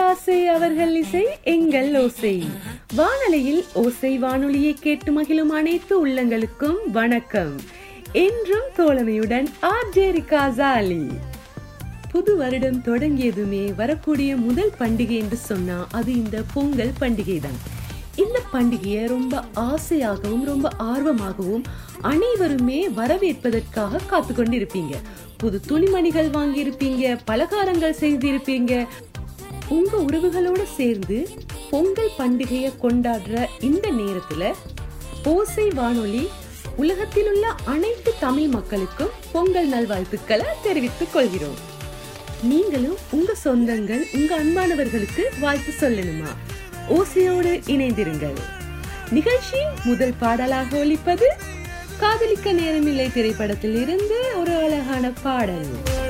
ஆசை அவர்கள் இசை எங்கள் ஓசை வானொலியில் ஓசை வானொலியை கேட்டு மகிழும் அனைத்து உள்ளங்களுக்கும் வணக்கம் என்றும் தோழமையுடன் ஆர்ஜே ரிகாசாலி புது வருடம் தொடங்கியதுமே வரக்கூடிய முதல் பண்டிகை என்று சொன்னா அது இந்த பொங்கல் பண்டிகை தான் இந்த பண்டிகையை ரொம்ப ஆசையாகவும் ரொம்ப ஆர்வமாகவும் அனைவருமே வரவேற்பதற்காக காத்து கொண்டிருப்பீங்க புது துணிமணிகள் வாங்கியிருப்பீங்க பலகாரங்கள் செய்திருப்பீங்க உங்க உறவுகளோட சேர்ந்து பொங்கல் பண்டிகையை கொண்டாடுற இந்த நேரத்துல ஓசை வானொலி உலகத்தில் உள்ள அனைத்து தமிழ் மக்களுக்கும் பொங்கல் நல்வாழ்த்துக்களை தெரிவித்துக் கொள்கிறோம் நீங்களும் உங்க சொந்தங்கள் உங்க அன்பானவர்களுக்கு வாழ்த்து சொல்லணுமா ஓசையோடு இணைந்திருங்கள் நிகழ்ச்சி முதல் பாடலாக ஒலிப்பது காதலிக்க நேரமில்லை திரைப்படத்தில் இருந்து ஒரு அழகான பாடல்